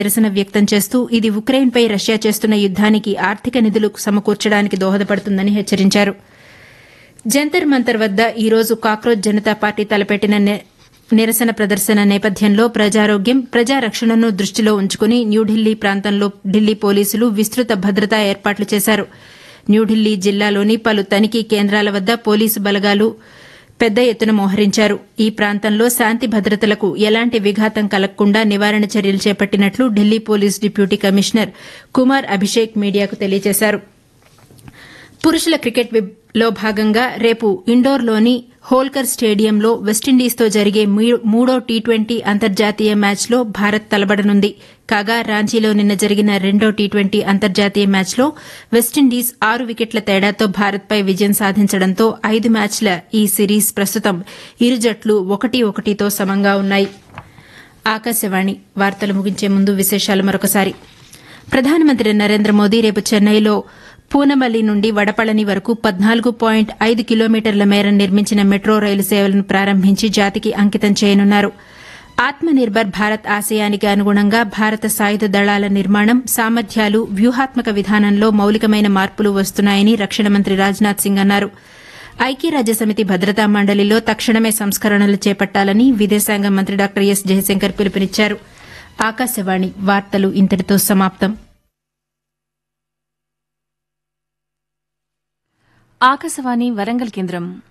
నిరసన వ్యక్తం చేస్తూ ఇది ఉక్రెయిన్పై రష్యా చేస్తున్న యుద్దానికి ఆర్థిక నిధులు సమకూర్చడానికి దోహదపడుతుందని హెచ్చరించారు జంతర్ మంతర్ వద్ద ఈ రోజు కాక్రోచ్ జనతా పార్టీ తలపెట్టిన ని- నిరసన ప్రదర్శన నేపథ్యంలో ప్రజారోగ్యం ప్రజారక్షణను దృష్టిలో ఉంచుకుని న్యూఢిల్లీ ప్రాంతంలో ఢిల్లీ పోలీసులు విస్తృత భద్రతా ఏర్పాట్లు చేశారు న్యూఢిల్లీ జిల్లాలోని పలు తనిఖీ కేంద్రాల వద్ద పోలీసు బలగాలు పెద్ద ఎత్తున మోహరించారు ఈ ప్రాంతంలో శాంతి భద్రతలకు ఎలాంటి విఘాతం కలగకుండా నివారణ చర్యలు చేపట్టినట్లు Delhi police deputy commissioner Kumar Abhishek మీడియాకు తెలియజేశారు పురుషుల క్రికెట్ విబ్ లో భాగంగా రేపు ఇండోర్లోని హోల్కర్ స్టేడియంలో వెస్టిండీస్తో జరిగే మీ- మూడో టీ ట్వంటీ అంతర్జాతీయ మ్యాచ్లో భారత్ తలబడనుంది కాగా రాంచీలో నిన్న జరిగిన రెండో టీ ట్వంటీ అంతర్జాతీయ మ్యాచ్లో వెస్టిండీస్ ఆరు వికెట్ల తేడాతో భారత్పై విజయం సాధించడంతో ఐదు మ్యాచ్ల ఈ సిరీస్ ప్రస్తుతం ఇరు జట్లు ఒకటి ఒకటితో సమంగా ఉన్నాయి ఆకాశవాణి వార్తలు ముగించే ముందు విశేషాలు మరొకసారి ప్రధానమంత్రి నరేంద్ర మోదీ రేపు చెన్నైలో పూనమల్లి నుండి వడపళని వరకు పద్నాలుగు పాయింట్ ఐదు కిలోమీటర్ల మేర నిర్మించిన మెట్రో రైలు సేవలను ప్రారంభించి జాతికి అంకితం చేయనున్నారు ఆత్మనిర్భర్ భారత్ ఆశయానికి అనుగుణంగా భారత సాయుధ దళాల నిర్మాణం సామర్థ్యాలు వ్యూహాత్మక విధానంలో మౌలికమైన మార్పులు వస్తున్నాయని రక్షణ మంత్రి రాజ్నాథ్ సింగ్ అన్నారు ఐక్యరాజ్యసమితి భద్రతా మండలిలో తక్షణమే సంస్కరణలు చేపట్టాలని విదేశాంగ మంత్రి డాక్టర్ ఎస్ జయశంకర్ పిలుపునిచ్చారు ఆకాశవాణి వార్తలు ఇంతటితో సమాప్తం ఆకాశవాణి వరంగల్ కేంద్రం